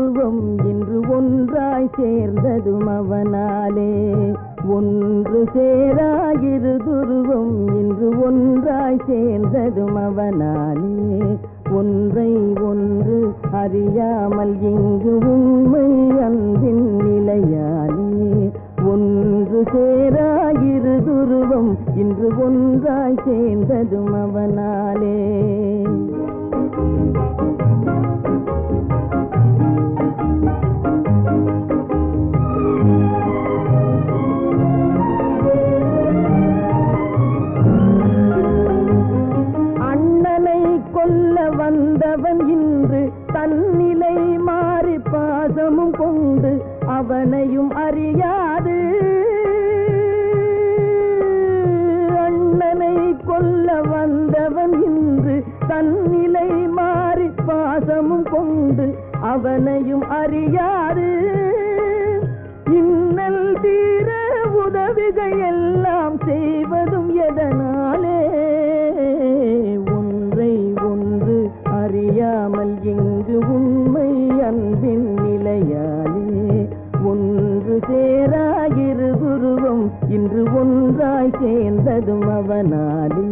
துருவம் இன்று ஒன்றாய் சேர்ந்ததும் அவனாலே ஒன்று சேராயிரு துருவம் இன்று ஒன்றாய் சேர்ந்ததும் அவனாலே ஒன்றை ஒன்று அறியாமல் இங்கு உண்மை அன்பின் நிலையாலே ஒன்று சேராயிரு துருவம் இன்று ஒன்றாய் சேர்ந்ததும் அவனாலே அண்ணனை கொல்ல வந்தவன் இன்று தன்னிலை மாறி பாசமும் கொண்டு அவனையும் அறியாது அண்ணனை கொல்ல வந்தவன் இன்று தன்னிலை மாறி பாசமும் கொண்டு அவனையும் அறியாது இன்னல் தீர உதவிகள் எல்லாம் செய்வதும் எதனாலே ஒன்றை ஒன்று அறியாமல் இங்கு உண்மை அன்பின் நிலையாலே ஒன்று சேராயிரு துருவம் இன்று ஒன்றாய் சேர்ந்ததும் அவனாலே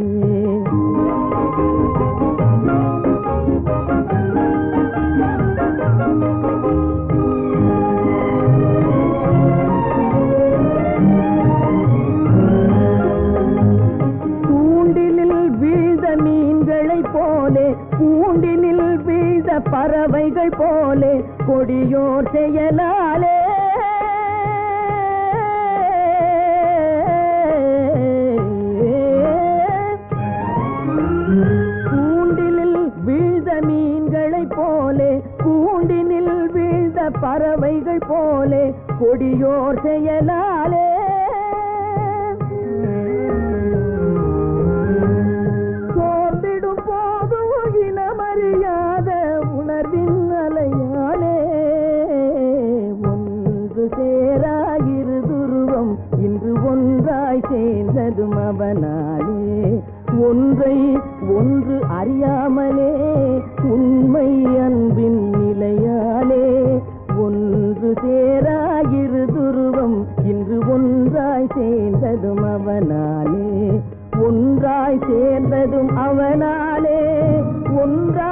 கூண்டினில் வீழ்ந்த மீன்களைப் போலே கூண்டினில் வீழ்ந்த பறவைகள் போலே கொடியோர் செயலாலே கூண்டினில் வீழ்ந்த மீன்களைப் போலே கூண்டினில் வீழ்ந்த பறவைகள் போலே கொடியோர் செயலாலே சோர்ந்திடும் போதும் இனமறியாத உணர்வின் அலையாலே ஒன்று சேராயிரு துருவம் இன்று ஒன்றாய் சேர்ந்ததும் அவனாலே ஒன்றை ஒன்று அறியாமலே உண்மை அன்பின் நிலையாலே ஒன்று சேராயிரு துருவம் இன்று ஒன்றாய் சேர்ந்ததும் அவனாலே ஒன்றாய் சேர்ந்ததும் அவனாலே ஒன்றாய்